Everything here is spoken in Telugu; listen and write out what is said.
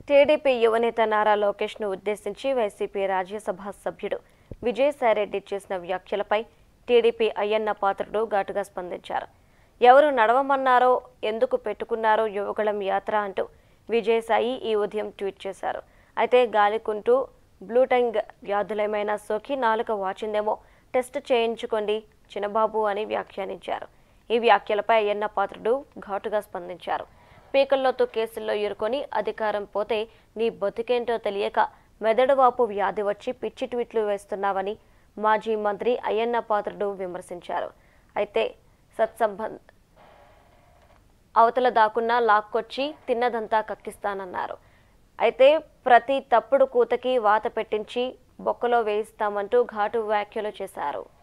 టీడీపీ యువనేత నారా లోకేష్ను ఉద్దేశించి వైసీపీ రాజ్యసభ సభ్యుడు విజయసాయిరెడ్డి చేసిన వ్యాఖ్యలపై టీడీపీ అయ్యన్న పాత్రుడు ఘాటుగా స్పందించారు ఎవరు నడవమన్నారో ఎందుకు పెట్టుకున్నారో యువకుళం యాత్ర అంటూ విజయసాయి ఈ ఉదయం ట్వీట్ చేశారు అయితే గాలికుంటూ బ్లూటంగ్ వ్యాధులేమైనా సోకి నాలుక వాచిందేమో టెస్ట్ చేయించుకోండి చిన్నబాబు అని వ్యాఖ్యానించారు ఈ వ్యాఖ్యలపై అయ్యన్న పాత్రుడు ఘాటుగా స్పందించారు పీకల్లోతు కేసుల్లో ఇరుకొని అధికారం పోతే నీ బతికేంటో తెలియక మెదడువాపు వ్యాధి వచ్చి పిచ్చి ట్వీట్లు వేస్తున్నావని మాజీ మంత్రి అయ్యన్న పాత్రుడు విమర్శించారు అయితే సత్సంబంధ అవతల దాకున్నా లాక్కొచ్చి తిన్నదంతా కక్కిస్తానన్నారు అయితే ప్రతి తప్పుడు కూతకి వాత పెట్టించి బొక్కలో వేయిస్తామంటూ ఘాటు వ్యాఖ్యలు చేశారు